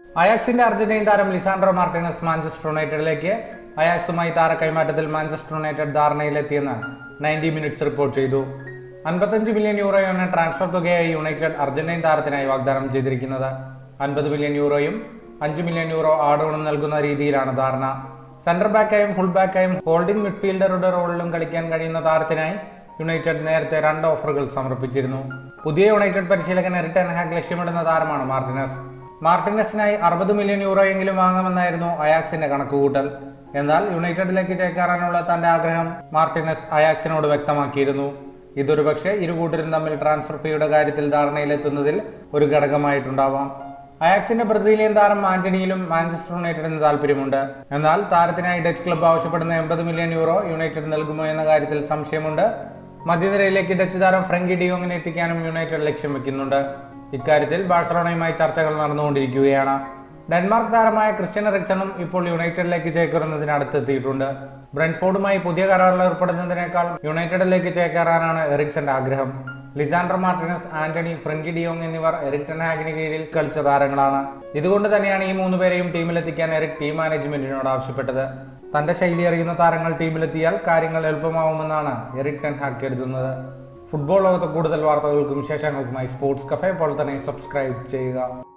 അയാക്സിന്റെ Argentine താരം Lisandro Martinez Manchester യുണൈറ്റഡിലേക്ക് അയാക്സുമായി താര കൈമാറ്റത്തിൽ മാഞ്ചസ്റ്റർ യുണൈറ്റഡ് ധാരണയിലെത്തിയെന്ന് നയൻറ്റി മിനിറ്റ്സ് റിപ്പോർട്ട് ചെയ്തു അൻപത്തഞ്ച് മില്യൺ യൂറോയാണ് ട്രാൻസ്ഫർ തുകയായി യുണൈറ്റഡ് അർജന്റീൻ താരത്തിനായി വാഗ്ദാനം ചെയ്തിരിക്കുന്നത് അൻപത് മില്യൺ യൂറോയും അഞ്ച് മില്യൺ യൂറോ ആഡോണും നൽകുന്ന രീതിയിലാണ് ധാരണ സെന്റർ ബാക്കായും ഫുൾ ബാക്കായും ഹോൾഡിംഗ് മിഡ്ഫീൽഡറുടെ റോളിലും കളിക്കാൻ കഴിയുന്ന താരത്തിനായി യുണൈറ്റഡ് നേരത്തെ രണ്ട് ഓഫറുകൾ സമർപ്പിച്ചിരുന്നു പുതിയ യുണൈറ്റഡ് പരിശീലകൻ എറിട്ടൻ ഹാഗ് ലക്ഷ്യമിടുന്ന താരമാണ് മാർട്ടിനസ് മാർട്ടിനസിനായി അറുപത് മില്യൺ യൂറോയെങ്കിലും വാങ്ങുമെന്നായിരുന്നു അയാക്സിന്റെ കണക്കുകൂട്ടൽ എന്നാൽ യുണൈറ്റഡിലേക്ക് ചേക്കാറാനുള്ള തന്റെ ആഗ്രഹം മാർട്ടിനസ് അയാക്സിനോട് വ്യക്തമാക്കിയിരുന്നു ഇതൊരു പക്ഷേ ഇരു കൂട്ടരും തമ്മിൽ ട്രാൻസ്ഫർ ഫീയുടെ കാര്യത്തിൽ ധാരണയിലെത്തുന്നതിൽ ഒരു ഘടകമായിട്ടുണ്ടാവാം അയാക്സിന്റെ ബ്രസീലിയൻ താരം ആന്റണിയിലും മാഞ്ചസ്റ്റർ യുണൈറ്റഡിന് താല്പര്യമുണ്ട് എന്നാൽ താരത്തിനായി ഡച്ച് ക്ലബ്ബ് ആവശ്യപ്പെടുന്ന എൺപത് മില്യൺ യൂറോ യുണൈറ്റഡ് നൽകുമോ എന്ന കാര്യത്തിൽ സംശയമുണ്ട് മധ്യനിരയിലേക്ക് ഡച്ച് താരം ഫ്രങ്കി ഡിയോങ്ങിനെ എത്തിക്കാനും യുണൈറ്റഡ് ലക്ഷ്യം വെക്കുന്നുണ്ട് ഇക്കാര്യത്തിൽ ബാഴ്സലോണയുമായി ചർച്ചകൾ നടന്നുകൊണ്ടിരിക്കുകയാണ് ഡെൻമാർക്ക് താരമായ ക്രിസ്ത്യൻ എറിക്സണും ഇപ്പോൾ യുണൈറ്റഡിലേക്ക് ചേക്കേറുന്നതിന് അടുത്തെത്തിയിട്ടുണ്ട് ബ്രെൻഫോർഡുമായി പുതിയ കരാറിൽ ഏർപ്പെടുന്നതിനേക്കാൾ യുണൈറ്റഡിലേക്ക് ചേക്കേറാനാണ് എറിക്സന്റെ ആഗ്രഹം Lisandro Martinez Antony Frenkie de Jong എന്നിവർ എറിക് ടെൻഹാഗിന് കീഴിൽ കളിച്ച താരങ്ങളാണ് ഇതുകൊണ്ട് തന്നെയാണ് ഈ മൂന്ന് പേരെയും ടീമിലെത്തിക്കാൻ എറിക് ടീം മാനേജ്മെന്റിനോട് ആവശ്യപ്പെട്ടത് തന്റെ ശൈലി അറിയുന്ന താരങ്ങൾ ടീമിലെത്തിയാൽ കാര്യങ്ങൾ എളുപ്പമാവുമെന്നാണ് എറിക് ടെൻഹാഗ് കരുതുന്നത് ഫുട്ബോൾ ലോകത്തെ കൂടുതൽ വാർത്തകൾക്കും വിശേഷങ്ങൾക്കുമായി സ്പോർട്സ് കഫേ പോലെ തന്നെ സബ്സ്ക്രൈബ് ചെയ്യുക